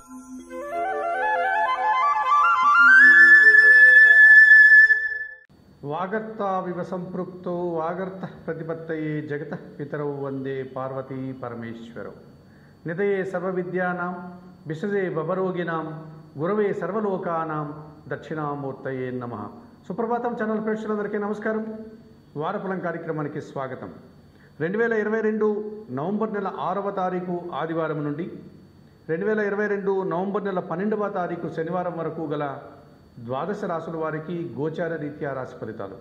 వాగర్తావివ సంపృక్తో వాగర్త ప్రతిపత్తయే జగత పితరౌ వందే పార్వతీ పరమేశ్వరౌ నిదయే సర్వవిద్యానాం విశజే బవరోగినాం గురవే సర్వలోకానాం దక్షిణామూర్తయే నమ సుప్రభాతం ఛానల్ ప్రేక్షకులందరికీ నమస్కారం వారఫలం కార్యక్రమానికి స్వాగతం రెండు వేల ఇరవై రెండు నవంబర్ నెల ఆరవ తారీఖు ఆదివారం నుండి రెండు వేల ఇరవై రెండు నవంబర్ నెల పన్నెండవ తారీఖు శనివారం వరకు గల ద్వాదశ రాసుల వారికి గోచార రీత్యా రాశి ఫలితాలు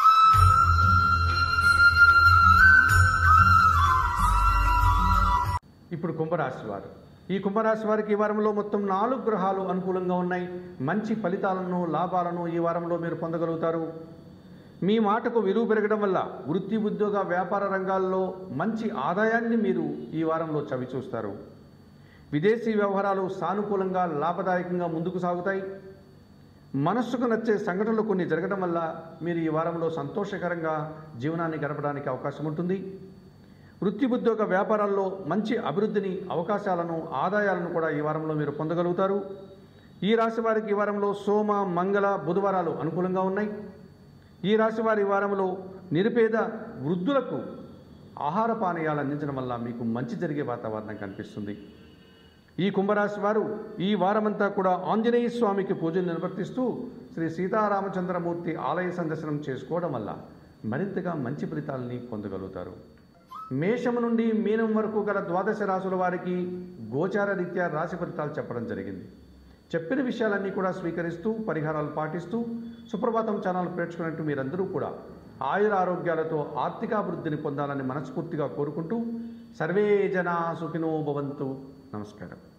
ఇప్పుడు కుంభరాశి వారు ఈ కుంభరాశి వారికి ఈ వారంలో మొత్తం నాలుగు గ్రహాలు అనుకూలంగా ఉన్నాయి మంచి ఫలితాలను లాభాలను ఈ వారంలో మీరు పొందగలుగుతారు మీ మాటకు విలువ పెరగడం వల్ల వృత్తి ఉద్యోగ వ్యాపార రంగాల్లో మంచి ఆదాయాన్ని మీరు ఈ వారంలో చవి చూస్తారు విదేశీ వ్యవహారాలు సానుకూలంగా లాభదాయకంగా ముందుకు సాగుతాయి మనస్సుకు నచ్చే సంఘటనలు కొన్ని జరగడం వల్ల మీరు ఈ వారంలో సంతోషకరంగా జీవనాన్ని గడపడానికి అవకాశం ఉంటుంది వృత్తి ఉద్యోగ వ్యాపారాల్లో మంచి అభివృద్ధిని అవకాశాలను ఆదాయాలను కూడా ఈ వారంలో మీరు పొందగలుగుతారు ఈ రాశి వారికి ఈ వారంలో సోమ మంగళ బుధవారాలు అనుకూలంగా ఉన్నాయి ఈ రాశి వారి ఈ వారంలో నిరుపేద వృద్ధులకు ఆహార పానీయాలు అందించడం వల్ల మీకు మంచి జరిగే వాతావరణం కనిపిస్తుంది ఈ కుంభరాశి వారు ఈ వారమంతా కూడా ఆంజనేయ స్వామికి పూజలు నిర్వర్తిస్తూ శ్రీ సీతారామచంద్రమూర్తి ఆలయ సందర్శనం చేసుకోవడం వల్ల మరింతగా మంచి ఫలితాలని పొందగలుగుతారు మేషం నుండి మీనం వరకు గల ద్వాదశ రాశుల వారికి గోచార రీత్యా రాశి ఫలితాలు చెప్పడం జరిగింది చెప్పిన విషయాలన్నీ కూడా స్వీకరిస్తూ పరిహారాలు పాటిస్తూ సుప్రభాతం ఛానల్ ప్రేక్షకున్నట్టు మీరందరూ కూడా ఆయుర ఆరోగ్యాలతో ఆర్థికాభివృద్ధిని పొందాలని మనస్ఫూర్తిగా కోరుకుంటూ సర్వే జనా సుఖినో భవంతు నమస్కారం